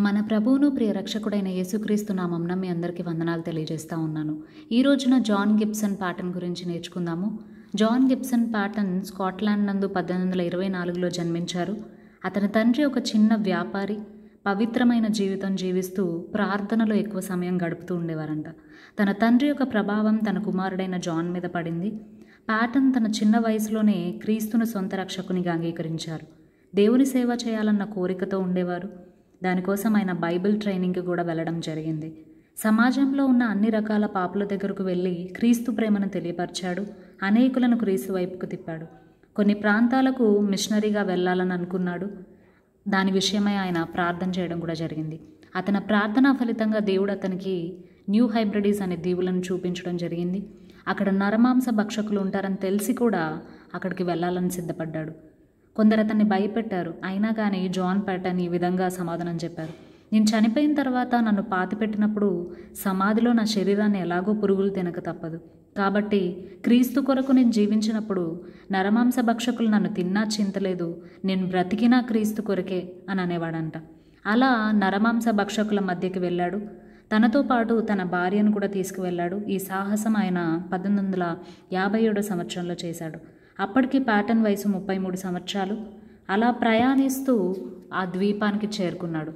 మన ప్రభువును ప్రియ రక్షకుడైన యేసుక్రీస్తు నామంన మీ అందరికీ వందనాలు తెలియజేస్తా ఉన్నాను ఈ రోజున జాన్ గిబ్సన్ ప్యాటర్న్ గురించి నేర్చుకుందాము జాన్ గిబ్సన్ ప్యాటర్న్ స్కాట్లాండ్ నందు పద్దెనిమిది వందల ఇరవై నాలుగులో జన్మించారు అతని తండ్రి ఒక చిన్న వ్యాపారి పవిత్రమైన జీవితం జీవిస్తూ ప్రార్థనలో ఎక్కువ సమయం గడుపుతూ ఉండేవారంట తన తండ్రి యొక్క ప్రభావం తన కుమారుడైన జాన్ మీద పడింది ప్యాటర్న్ తన చిన్న వయసులోనే క్రీస్తును సొంత రక్షకునిగా అంగీకరించారు దేవుని సేవ చేయాలన్న కోరికతో ఉండేవారు దానికోసం ఆయన బైబిల్ ట్రైనింగ్కి కూడా వెళ్ళడం జరిగింది సమాజంలో ఉన్న అన్ని రకాల పాపుల దగ్గరకు వెళ్ళి క్రీస్తు ప్రేమను తెలియపరిచాడు అనేకులను క్రీస్తు వైపుకు తిప్పాడు కొన్ని ప్రాంతాలకు మిషనరీగా వెళ్ళాలని అనుకున్నాడు దాని విషయమై ఆయన ప్రార్థన చేయడం కూడా జరిగింది అతని ప్రార్థన ఫలితంగా దేవుడు అతనికి న్యూ హైబ్రిడీస్ అనే దీవులను చూపించడం జరిగింది అక్కడ నరమాంస భక్షకులు ఉంటారని తెలిసి కూడా అక్కడికి వెళ్ళాలని సిద్ధపడ్డాడు కొందరు అతన్ని భయపెట్టారు అయినా కానీ జాన్ ప్యాటన్ ఈ విధంగా సమాధానం చెప్పారు నేను చనిపోయిన తర్వాత నన్ను పాతిపెట్టినప్పుడు సమాధిలో నా శరీరాన్ని ఎలాగో పురుగులు తినక తప్పదు కాబట్టి క్రీస్తు కొరకు నేను జీవించినప్పుడు నరమాంస భక్షకులు నన్ను తిన్నా చింతలేదు నేను బ్రతికినా క్రీస్తు కొరకే అని అనేవాడంట అలా నరమాంస భక్షకుల మధ్యకి వెళ్ళాడు తనతో పాటు తన భార్యను కూడా తీసుకువెళ్ళాడు ఈ సాహసం ఆయన పద్దెనిమిది వందల యాభై ఏడో సంవత్సరంలో చేశాడు అప్పటికి ప్యాటర్న్ వయసు ముప్పై మూడు సంవత్సరాలు అలా ప్రయాణిస్తూ ఆ ద్వీపానికి చేరుకున్నాడు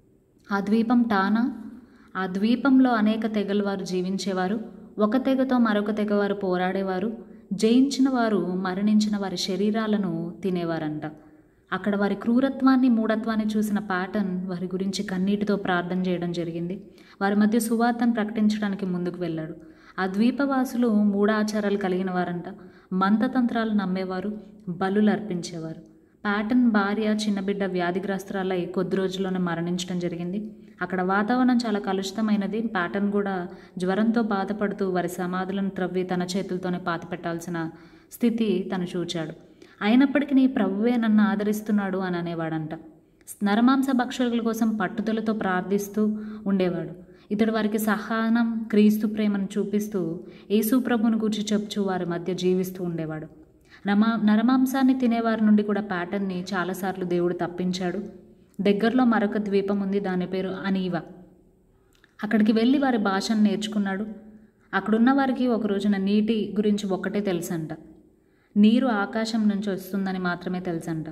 ఆ ద్వీపం టానా ఆ ద్వీపంలో అనేక తెగల వారు జీవించేవారు ఒక తెగతో మరొక తెగ వారు పోరాడేవారు జయించిన వారు మరణించిన వారి శరీరాలను తినేవారంట అక్కడ వారి క్రూరత్వాన్ని మూఢత్వాన్ని చూసిన ప్యాటర్న్ వారి గురించి కన్నీటితో ప్రార్థన చేయడం జరిగింది వారి మధ్య సువార్తను ప్రకటించడానికి ముందుకు వెళ్ళాడు ఆ ద్వీపవాసులు మూఢాచారాలు కలిగిన వారంట మంతతంత్రాలు నమ్మేవారు బలులు అర్పించేవారు ప్యాటర్న్ భార్య చిన్నబిడ్డ వ్యాధిగ్రస్తురాలై కొద్ది రోజుల్లోనే మరణించడం జరిగింది అక్కడ వాతావరణం చాలా కలుషితమైనది ప్యాటర్న్ కూడా జ్వరంతో బాధపడుతూ వారి సమాధులను త్రవ్వి తన చేతులతోనే పాతిపెట్టాల్సిన స్థితి తను చూచాడు అయినప్పటికీ నీ ప్రభువే నన్ను ఆదరిస్తున్నాడు అని అనేవాడంట నరమాంస భక్షకుల కోసం పట్టుదలతో ప్రార్థిస్తూ ఉండేవాడు ఇతడు వారికి సహనం క్రీస్తు ప్రేమను చూపిస్తూ యేసు ప్రభుని గురించి చెప్పుచూ వారి మధ్య జీవిస్తూ ఉండేవాడు నమా నరమాంసాన్ని తినేవారి నుండి కూడా ప్యాటర్న్ని చాలాసార్లు దేవుడు తప్పించాడు దగ్గరలో మరొక ద్వీపం ఉంది దాని పేరు అనీవా అక్కడికి వెళ్ళి వారి భాషను నేర్చుకున్నాడు అక్కడున్న వారికి ఒక రోజున నీటి గురించి ఒక్కటే తెలుసంట నీరు ఆకాశం నుంచి వస్తుందని మాత్రమే తెలుసంట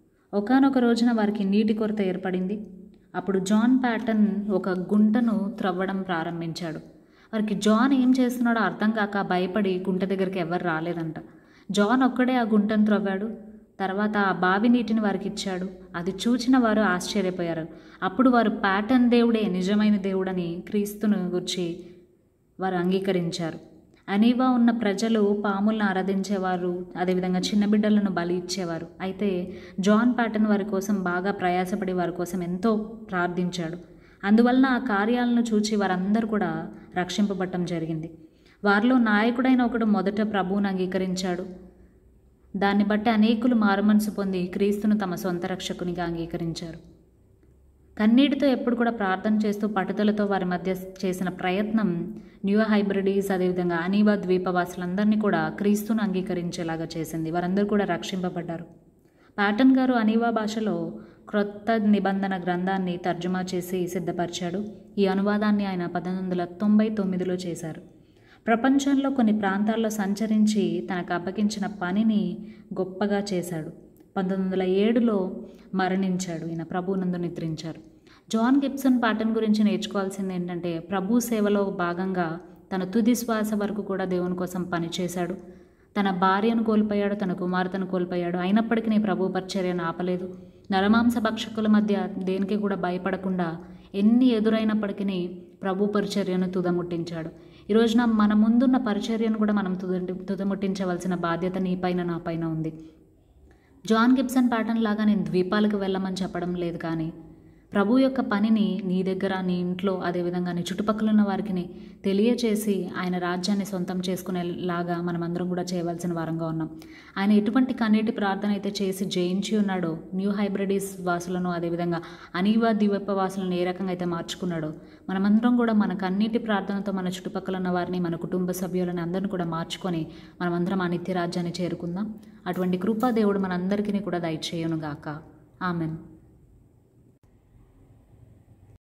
ఒకనొక రోజున వారికి నీటి కొరత ఏర్పడింది అప్పుడు జాన్ ప్యాటన్ ఒక గుంటను త్రవ్వడం ప్రారంభించాడు వారికి జాన్ ఏం చేస్తున్నాడో అర్థం కాక భయపడి గుంట దగ్గరికి ఎవరు రాలేదంట జాన్ ఒక్కడే ఆ గుంటను త్రవ్వాడు తర్వాత ఆ బావి నీటిని వారికి ఇచ్చాడు అది చూచిన వారు ఆశ్చర్యపోయారు అప్పుడు వారు ప్యాటర్న్ దేవుడే నిజమైన దేవుడని క్రీస్తును గుర్చి వారు అంగీకరించారు అనీవా ఉన్న ప్రజలు పాములను ఆరాధించేవారు అదేవిధంగా చిన్న బిడ్డలను బలి ఇచ్చేవారు అయితే జాన్ ప్యాటన్ వారి కోసం బాగా ప్రయాసపడి వారి కోసం ఎంతో ప్రార్థించాడు అందువలన ఆ కార్యాలను చూచి వారందరూ కూడా రక్షింపబట్టం జరిగింది వారిలో నాయకుడైన ఒకడు మొదట ప్రభువును అంగీకరించాడు దాన్ని బట్టి అనేకులు మారుమనసు పొంది క్రీస్తును తమ సొంత రక్షకునిగా అంగీకరించారు కన్నీటితో ఎప్పుడు కూడా ప్రార్థన చేస్తూ పట్టుదలతో వారి మధ్య చేసిన ప్రయత్నం న్యూ హైబ్రిడీస్ అదేవిధంగా అనీవా ద్వీపవాసులందరినీ కూడా క్రీస్తును అంగీకరించేలాగా చేసింది వారందరూ కూడా రక్షింపబడ్డారు ప్యాటన్ గారు అనీవా భాషలో క్రొత్త నిబంధన గ్రంథాన్ని తర్జుమా చేసి సిద్ధపరిచాడు ఈ అనువాదాన్ని ఆయన పద్దెనిమిది వందల తొంభై తొమ్మిదిలో చేశారు ప్రపంచంలో కొన్ని ప్రాంతాల్లో సంచరించి తనకు అప్పగించిన పనిని గొప్పగా చేశాడు పంతొమ్మిది వందల ఏడులో మరణించాడు ఈయన ప్రభునందు నిద్రించారు జాన్ గిబ్సన్ పాటన్ గురించి నేర్చుకోవాల్సింది ఏంటంటే ప్రభు సేవలో భాగంగా తన తుది శ్వాస వరకు కూడా దేవుని కోసం పనిచేశాడు తన భార్యను కోల్పోయాడు తన కుమార్తెను కోల్పోయాడు అయినప్పటికీ ప్రభు పరిచర్యను ఆపలేదు నరమాంస భక్షకుల మధ్య దేనికి కూడా భయపడకుండా ఎన్ని ఎదురైనప్పటికీ ప్రభు పరిచర్యను తుదముట్టించాడు ఈ రోజున మన ముందున్న పరిచర్యను కూడా మనం తుద తుదముట్టించవలసిన బాధ్యత నీ పైన నా పైన ఉంది జాన్ గిబ్సన్ ప్యాటర్న్ లాగా నేను ద్వీపాలకు వెళ్ళమని చెప్పడం లేదు కానీ ప్రభు యొక్క పనిని నీ దగ్గర నీ ఇంట్లో అదేవిధంగా నీ చుట్టుపక్కల ఉన్న వారికి తెలియచేసి ఆయన రాజ్యాన్ని సొంతం చేసుకునేలాగా మనమందరం కూడా చేయవలసిన వారంగా ఉన్నాం ఆయన ఎటువంటి కన్నీటి ప్రార్థన అయితే చేసి జయించి ఉన్నాడో న్యూ హైబ్రిడీస్ వాసులను అదేవిధంగా అనీవా ద్వీప వాసులను ఏ రకంగా అయితే మార్చుకున్నాడో మనమందరం కూడా మన కన్నీటి ప్రార్థనతో మన చుట్టుపక్కల ఉన్న వారిని మన కుటుంబ సభ్యులని అందరిని కూడా మార్చుకొని మనమందరం ఆ నిత్య రాజ్యాన్ని చేరుకుందాం అటువంటి కృపా దేవుడు మనందరికీ కూడా దయచేయునుగాక ఆమెన్